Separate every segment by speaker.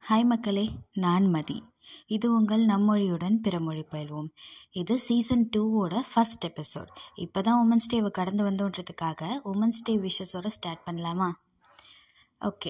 Speaker 1: Hi மக்களே நான் மதி இது உங்கள் நம்மொழியுடன் பிறமொழி பயில்வோம் இது சீசன் டூவோட ஃபஸ்ட் எபிசோட் இப்போ தான் உமன்ஸ் டேவை கடந்து வந்தோன்றதுக்காக உமன்ஸ் டே விஷஸோட ஸ்டார்ட் பண்ணலாமா ஓகே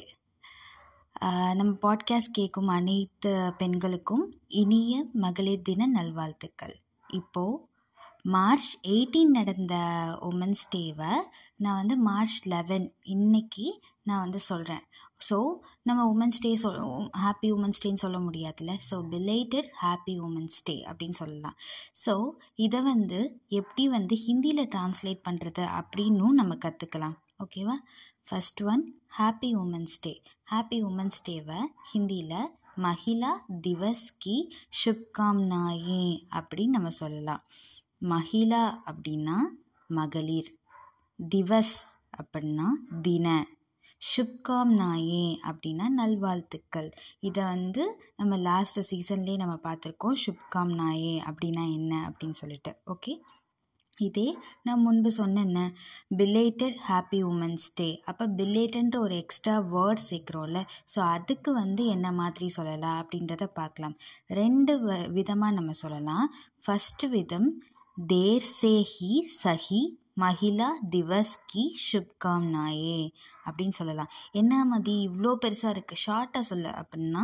Speaker 1: நம்ம பாட்காஸ்ட் கேட்கும் அனைத்து பெண்களுக்கும் இனிய மகளிர் தின நல்வாழ்த்துக்கள் இப்போது மார்ச் எயிட்டீன் நடந்த உமன்ஸ் டேவை நான் வந்து மார்ச் லெவன் இன்னைக்கு நான் வந்து சொல்கிறேன் ஸோ நம்ம உமன்ஸ் டே சொல் ஹாப்பி உமன்ஸ் டேன்னு சொல்ல முடியாதுல்ல so belated happy women's day அப்படின்னு சொல்லலாம் ஸோ இதை வந்து எப்படி வந்து ஹிந்தியில் ட்ரான்ஸ்லேட் பண்ணுறது அப்படின்னும் நம்ம கற்றுக்கலாம் ஓகேவா first one happy women's day happy women's டேவை ஹிந்தியில் மஹிலா திவஸ் கி சுப்காம்னாயே அப்படின்னு நம்ம சொல்லலாம் மஹிலா அப்படின்னா மகளிர் திவஸ் அப்படின்னா தின சுப்காம் நாயே அப்படின்னா நல்வாழ்த்துக்கள் இதை வந்து நம்ம லாஸ்ட் சீசன்லேயே நம்ம பார்த்துருக்கோம் சுப்காம் நாயே அப்படின்னா என்ன அப்படின்னு சொல்லிட்டு ஓகே இதே நான் முன்பு சொன்னேன்ன பிலேட்டட் ஹாப்பி உமன்ஸ் டே அப்போ பிலேட்டன்ற ஒரு எக்ஸ்ட்ரா வேர்ட் சேர்க்குறோம்ல ஸோ அதுக்கு வந்து என்ன மாதிரி சொல்லலாம் அப்படின்றத பார்க்கலாம் ரெண்டு வ விதமாக நம்ம சொல்லலாம் ஃபஸ்ட்டு விதம் தேர் சே ஹி சஹி மஹிலா திவஸ் கி சுப்காம்னாயே அப்படின்னு சொல்லலாம் என்ன மதி இவ்வளோ பெருசாக இருக்குது ஷார்ட்டாக சொல்ல அப்படின்னா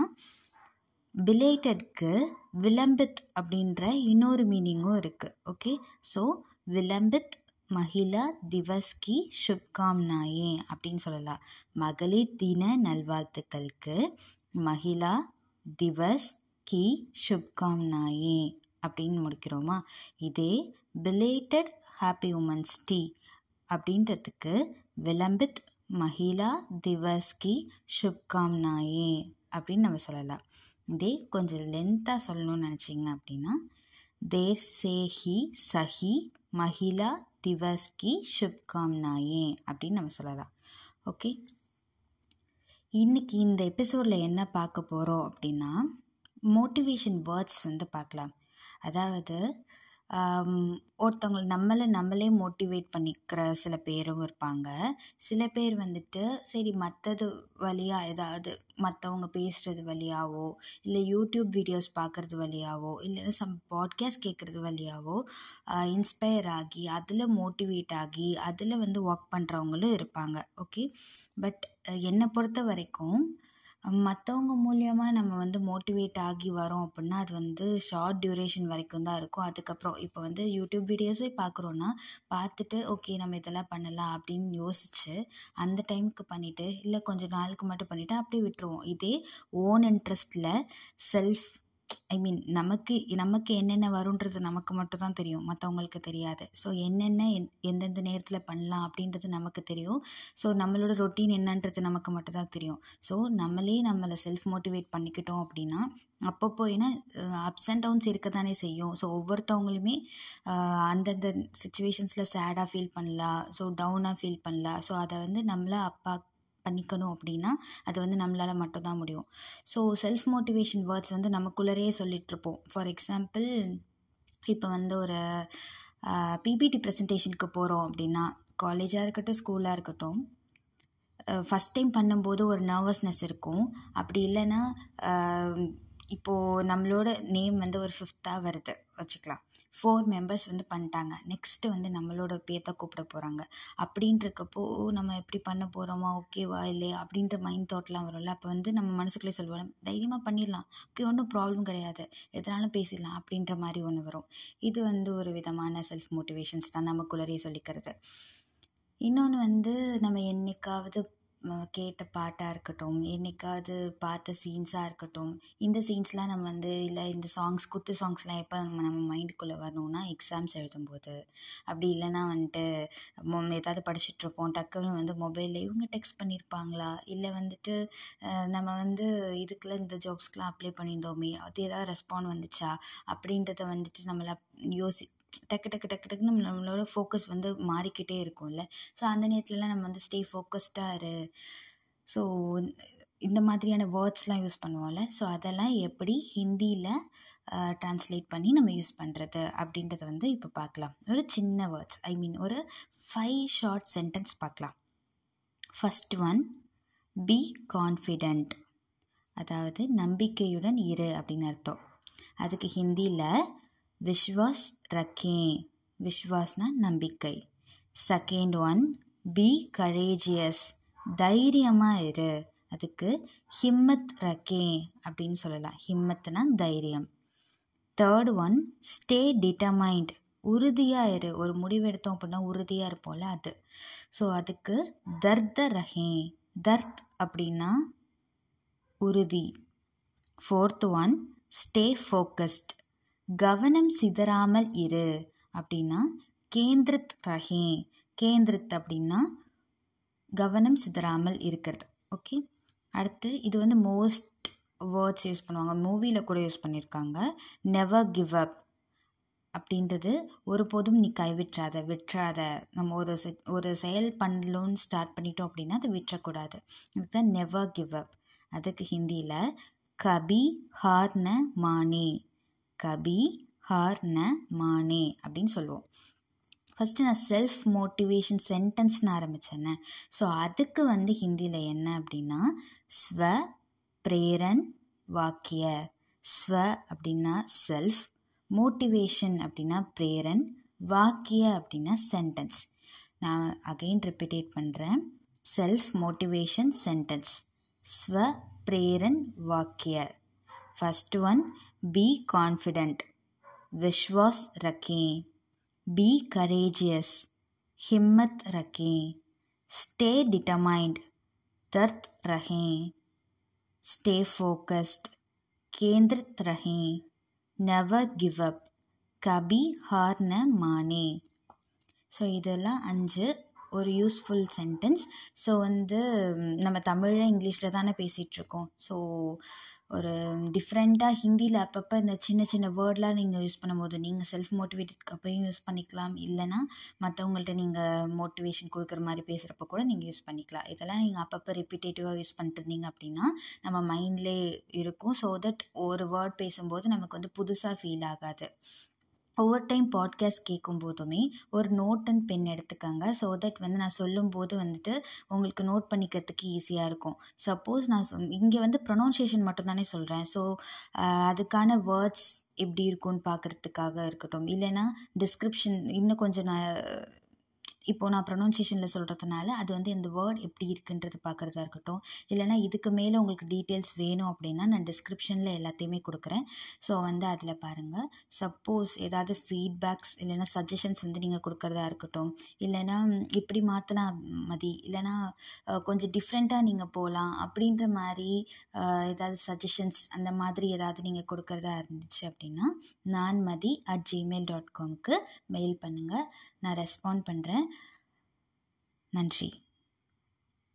Speaker 1: பிலேட்டட்க்கு விளம்பித் அப்படின்ற இன்னொரு மீனிங்கும் இருக்குது ஓகே ஸோ விளம்பித் மஹிலா திவஸ் கி சுப்காம்னாயே அப்படின்னு சொல்லலாம் மகளிர் தின நல்வாழ்த்துக்களுக்கு மஹிலா திவஸ் கி சுப்காம்னாயே அப்படின்னு முடிக்கிறோமா இதே பிலேட்டட் ஹாப்பி உமன்ஸ் டே அப்படின்றதுக்கு விளம்பித் மஹிலா திவஸ் கி சுப்காம்னாயே அப்படின்னு நம்ம சொல்லலாம் இதே கொஞ்சம் லென்த்தாக சொல்லணும்னு நினச்சிங்க அப்படின்னா தேர் சே ஹி சஹி மஹிலா திவஸ் கி சுப்காம்னாயே அப்படின்னு நம்ம சொல்லலாம் ஓகே இன்றைக்கி இந்த எபிசோடில் என்ன பார்க்க போகிறோம் அப்படின்னா மோட்டிவேஷன் வேர்ட்ஸ் வந்து பார்க்கலாம் அதாவது ஒருத்தவங்க நம்மளை நம்மளே மோட்டிவேட் பண்ணிக்கிற சில பேரும் இருப்பாங்க சில பேர் வந்துட்டு சரி மற்றது வழியாக ஏதாவது மற்றவங்க பேசுகிறது வழியாவோ இல்லை யூடியூப் வீடியோஸ் பார்க்குறது வழியாவோ இல்லைன்னா சம் பாட்காஸ்ட் கேட்குறது வழியாவோ இன்ஸ்பயர் ஆகி அதில் மோட்டிவேட் ஆகி அதில் வந்து ஒர்க் பண்ணுறவங்களும் இருப்பாங்க ஓகே பட் என்னை பொறுத்த வரைக்கும் மற்றவங்க மூலியமாக நம்ம வந்து மோட்டிவேட் ஆகி வரோம் அப்படின்னா அது வந்து ஷார்ட் டியூரேஷன் வரைக்கும் தான் இருக்கும் அதுக்கப்புறம் இப்போ வந்து யூடியூப் வீடியோஸே பார்க்குறோன்னா பார்த்துட்டு ஓகே நம்ம இதெல்லாம் பண்ணலாம் அப்படின்னு யோசிச்சு அந்த டைமுக்கு பண்ணிவிட்டு இல்லை கொஞ்சம் நாளுக்கு மட்டும் பண்ணிவிட்டு அப்படியே விட்டுருவோம் இதே ஓன் இன்ட்ரெஸ்டில் செல்ஃப் ஐ மீன் நமக்கு நமக்கு என்னென்ன வருன்றது நமக்கு மட்டும் தான் தெரியும் மற்றவங்களுக்கு தெரியாது ஸோ என்னென்ன எந்தெந்த நேரத்தில் பண்ணலாம் அப்படின்றது நமக்கு தெரியும் ஸோ நம்மளோட ரொட்டீன் என்னன்றது நமக்கு மட்டும் தான் தெரியும் ஸோ நம்மளே நம்மளை செல்ஃப் மோட்டிவேட் பண்ணிக்கிட்டோம் அப்படின்னா அப்பப்போ ஏன்னா அப்ஸ் அண்ட் டவுன்ஸ் இருக்க தானே செய்யும் ஸோ ஒவ்வொருத்தவங்களுமே அந்தந்த சுச்சுவேஷன்ஸில் சேடாக ஃபீல் பண்ணலாம் ஸோ டவுனாக ஃபீல் பண்ணலாம் ஸோ அதை வந்து நம்மளை அப்பா பண்ணிக்கணும் அப்படின்னா அது வந்து நம்மளால் மட்டும்தான் முடியும் ஸோ செல்ஃப் மோட்டிவேஷன் வேர்ட்ஸ் வந்து நமக்குள்ளரே சொல்லிகிட்ருப்போம் ஃபார் எக்ஸாம்பிள் இப்போ வந்து ஒரு பிபிடி ப்ரெசன்டேஷனுக்கு போகிறோம் அப்படின்னா காலேஜாக இருக்கட்டும் ஸ்கூலாக இருக்கட்டும் ஃபஸ்ட் டைம் பண்ணும்போது ஒரு நர்வஸ்னஸ் இருக்கும் அப்படி இல்லைன்னா இப்போது நம்மளோட நேம் வந்து ஒரு ஃபிஃப்த்தாக வருது வச்சுக்கலாம் ஃபோர் மெம்பர்ஸ் வந்து பண்ணிட்டாங்க நெக்ஸ்ட்டு வந்து நம்மளோட பேர் தான் கூப்பிட போகிறாங்க அப்படின்றக்கப்போ நம்ம எப்படி பண்ண போகிறோமா ஓகேவா இல்லையா அப்படின்ற மைண்ட் தாட்லாம் வரும்ல அப்போ வந்து நம்ம மனசுக்குள்ளே சொல்லுவோம் தைரியமாக பண்ணிடலாம் ஓகே ஒன்றும் ப்ராப்ளம் கிடையாது எதனாலும் பேசிடலாம் அப்படின்ற மாதிரி ஒன்று வரும் இது வந்து ஒரு விதமான செல்ஃப் மோட்டிவேஷன்ஸ் தான் நமக்குள்ளரே சொல்லிக்கிறது இன்னொன்று வந்து நம்ம என்னைக்காவது கேட்ட பாட்டாக இருக்கட்டும் என்னைக்காவது பார்த்த சீன்ஸாக இருக்கட்டும் இந்த சீன்ஸ்லாம் நம்ம வந்து இல்லை இந்த சாங்ஸ் குத்து சாங்ஸ்லாம் எப்போ நம்ம நம்ம மைண்டுக்குள்ளே வரணும்னா எக்ஸாம்ஸ் எழுதும்போது அப்படி இல்லைன்னா வந்துட்டு ஏதாவது படிச்சுட்ருப்போம் டக்குன்னு வந்து மொபைலில் இவங்க டெக்ஸ்ட் பண்ணியிருப்பாங்களா இல்லை வந்துட்டு நம்ம வந்து இதுக்கெலாம் இந்த ஜாப்ஸ்க்கெலாம் அப்ளை பண்ணியிருந்தோமே அது ஏதாவது ரெஸ்பாண்ட் வந்துச்சா அப்படின்றத வந்துட்டு நம்மளை யோசி டக்கு டக்கு டக்கு டக்குன்னு நம்மளோட ஃபோக்கஸ் வந்து மாறிக்கிட்டே இருக்கும்ல ஸோ அந்த நேரத்துலலாம் நம்ம வந்து ஸ்டே ஃபோக்கஸ்டாக இரு ஸோ இந்த மாதிரியான வேர்ட்ஸ்லாம் யூஸ் பண்ணுவோம்ல ஸோ அதெல்லாம் எப்படி ஹிந்தியில் ட்ரான்ஸ்லேட் பண்ணி நம்ம யூஸ் பண்ணுறது அப்படின்றத வந்து இப்போ பார்க்கலாம் ஒரு சின்ன வேர்ட்ஸ் ஐ மீன் ஒரு ஃபைவ் ஷார்ட் சென்டென்ஸ் பார்க்கலாம் ஃபஸ்ட் ஒன் பி கான்ஃபிடென்ட் அதாவது நம்பிக்கையுடன் இரு அப்படின்னு அர்த்தம் அதுக்கு ஹிந்தியில் விஸ்வாஸ் ரக்கே விஸ்வாஸ்னா நம்பிக்கை செகண்ட் ஒன் பி கரேஜியஸ் தைரியமாக இரு அதுக்கு ஹிம்மத் ரக்கே அப்படின்னு சொல்லலாம் ஹிம்மத்னா தைரியம் தேர்ட் ஒன் ஸ்டே டிட்டமைண்ட் உறுதியாக இரு ஒரு முடிவு எடுத்தோம் அப்படின்னா உறுதியாக இருப்போம்ல அது ஸோ அதுக்கு தர்த ரஹே தர்த் அப்படின்னா உறுதி ஃபோர்த் ஒன் ஸ்டே ஃபோக்கஸ்ட் கவனம் சிதறாமல் இரு அப்படின்னா கேந்திரத் ரஹே கேந்திரத் அப்படின்னா கவனம் சிதறாமல் இருக்கிறது ஓகே அடுத்து இது வந்து மோஸ்ட் வேர்ட்ஸ் யூஸ் பண்ணுவாங்க மூவியில் கூட யூஸ் பண்ணியிருக்காங்க நெவர் கிவ் அப் அப்படின்றது ஒருபோதும் நீ கைவிட்றாத விட்டுறாத நம்ம ஒரு செ ஒரு செயல் பண்ணலோன்னு ஸ்டார்ட் பண்ணிட்டோம் அப்படின்னா அதை விட்டுறக்கூடாது இதுதான் நெவர் கிவ் அப் அதுக்கு ஹிந்தியில் கபி ஹார் ந மானே கபி ஹார் ந மானே அப்படின்னு சொல்லுவோம் ஃபஸ்ட்டு நான் செல்ஃப் மோட்டிவேஷன் சென்டென்ஸ்னு ஆரம்பித்தேன்னே ஸோ அதுக்கு வந்து ஹிந்தியில் என்ன அப்படின்னா ஸ்வ பிரேரன் வாக்கிய ஸ்வ அப்படின்னா செல்ஃப் மோட்டிவேஷன் அப்படின்னா பிரேரன் வாக்கிய அப்படின்னா சென்டென்ஸ் நான் அகெயின் ரிப்பீட்டேட் பண்ணுறேன் செல்ஃப் மோட்டிவேஷன் சென்டென்ஸ் ஸ்வ பிரேரன் வாக்கிய ஃபஸ்ட் ஒன் பி கான்ஃபிடென்ட் விஸ்வாஸ் ரக்கேன் Be courageous. हिम्मत रखें Stay determined. दर्द रहें Stay focused. केंद्रित रहें Never give up. கபி ஹார் ந மானே ஸோ இதெல்லாம் அஞ்சு ஒரு யூஸ்ஃபுல் சென்டென்ஸ் ஸோ வந்து நம்ம தமிழில் இங்கிலீஷில் தானே பேசிகிட்ருக்கோம் ஸோ ஒரு டிஃப்ரெண்ட்டாக ஹிந்தியில் அப்பப்போ இந்த சின்ன சின்ன வேர்ட்லாம் நீங்கள் யூஸ் பண்ணும்போது நீங்கள் செல்ஃப் மோட்டிவேட்டட்க்கு அப்பையும் யூஸ் பண்ணிக்கலாம் இல்லைனா மற்றவங்கள்ட்ட நீங்கள் மோட்டிவேஷன் கொடுக்குற மாதிரி பேசுகிறப்ப கூட நீங்கள் யூஸ் பண்ணிக்கலாம் இதெல்லாம் நீங்கள் அப்பப்போ ரிப்பீட்டேட்டிவாக யூஸ் பண்ணிட்டு இருந்தீங்க அப்படின்னா நம்ம மைண்ட்லேயே இருக்கும் ஸோ தட் ஒரு வேர்ட் பேசும்போது நமக்கு வந்து புதுசாக ஃபீல் ஆகாது ஒவ்வொரு டைம் பாட்காஸ்ட் கேட்கும் போதுமே ஒரு நோட் அண்ட் பென் எடுத்துக்கோங்க ஸோ தட் வந்து நான் சொல்லும்போது வந்துட்டு உங்களுக்கு நோட் பண்ணிக்கிறதுக்கு ஈஸியாக இருக்கும் சப்போஸ் நான் சொ இங்கே வந்து ப்ரொனவுன்சியேஷன் மட்டும்தானே சொல்கிறேன் ஸோ அதுக்கான வேர்ட்ஸ் எப்படி இருக்கும்னு பார்க்குறதுக்காக இருக்கட்டும் இல்லைன்னா டிஸ்கிரிப்ஷன் இன்னும் கொஞ்சம் நான் இப்போது நான் ப்ரொனவுன்சியேஷனில் சொல்கிறதுனால அது வந்து இந்த வேர்ட் எப்படி இருக்குன்றது பார்க்குறதா இருக்கட்டும் இல்லைனா இதுக்கு மேலே உங்களுக்கு டீட்டெயில்ஸ் வேணும் அப்படின்னா நான் டிஸ்கிரிப்ஷனில் எல்லாத்தையுமே கொடுக்குறேன் ஸோ வந்து அதில் பாருங்கள் சப்போஸ் ஏதாவது ஃபீட்பேக்ஸ் இல்லைனா சஜஷன்ஸ் வந்து நீங்கள் கொடுக்குறதா இருக்கட்டும் இல்லைனா இப்படி மாற்றினா மதி இல்லைனா கொஞ்சம் டிஃப்ரெண்ட்டாக நீங்கள் போகலாம் அப்படின்ற மாதிரி ஏதாவது சஜஷன்ஸ் அந்த மாதிரி ஏதாவது நீங்கள் கொடுக்குறதா இருந்துச்சு அப்படின்னா நான் மதி அட் ஜிமெயில் டாட் காம்க்கு மெயில் பண்ணுங்கள் நான் ரெஸ்பாண்ட் பண்ணுறேன் நன்றி